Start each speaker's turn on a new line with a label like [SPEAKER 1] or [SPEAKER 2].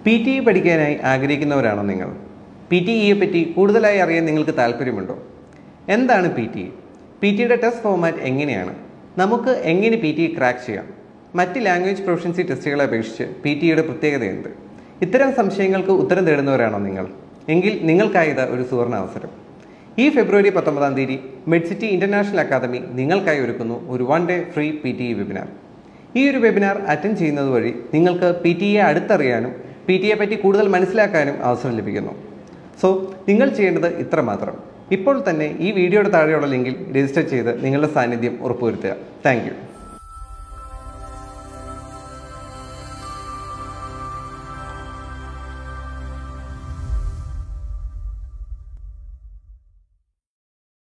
[SPEAKER 1] P T E പഠിക്കാനായി ആഗ്രഹിക്കുന്നവരാണോ നിങ്ങൾ P T ഇയെ പറ്റി കൂടുതലായി അറിയാൻ നിങ്ങൾക്ക് താല്പര്യമുണ്ടോ എന്താണ് പി ടി ഇ പി ടിയുടെ ടെസ്റ്റ് ഫോർമാറ്റ് എങ്ങനെയാണ് നമുക്ക് എങ്ങനെ പി ടി ക്രാക്ക് ചെയ്യാം മറ്റ് ലാംഗ്വേജ് പ്രൊഫഷൻസി ടെസ്റ്റുകളെ അപേക്ഷിച്ച് പി ടിയുടെ പ്രത്യേകത എന്ത് ഇത്തരം സംശയങ്ങൾക്ക് ഉത്തരം തേടുന്നവരാണോ നിങ്ങൾ എങ്കിൽ നിങ്ങൾക്കായത് ഒരു സുവർണ അവസരം ഈ ഫെബ്രുവരി പത്തൊമ്പതാം തീയതി മെഡ്സിറ്റി ഇന്റർനാഷണൽ അക്കാദമി നിങ്ങൾക്കായി ഒരുക്കുന്നു ഒരു one day free P T E webinar ഈ ഒരു വെബിനാർ അറ്റൻഡ് ചെയ്യുന്നത് വഴി നിങ്ങൾക്ക് പി ടി എ അടുത്തറിയാനും പി ടി എ പറ്റി കൂടുതൽ മനസ്സിലാക്കാനും അവസരം ലഭിക്കുന്നു സോ നിങ്ങൾ ചെയ്യേണ്ടത് ഇത്ര മാത്രം ഇപ്പോൾ തന്നെ ഈ വീഡിയോയുടെ താഴെയുള്ള ലിങ്കിൽ രജിസ്റ്റർ ചെയ്ത് നിങ്ങളുടെ സാന്നിധ്യം ഉറപ്പുവരുത്തുക താങ്ക്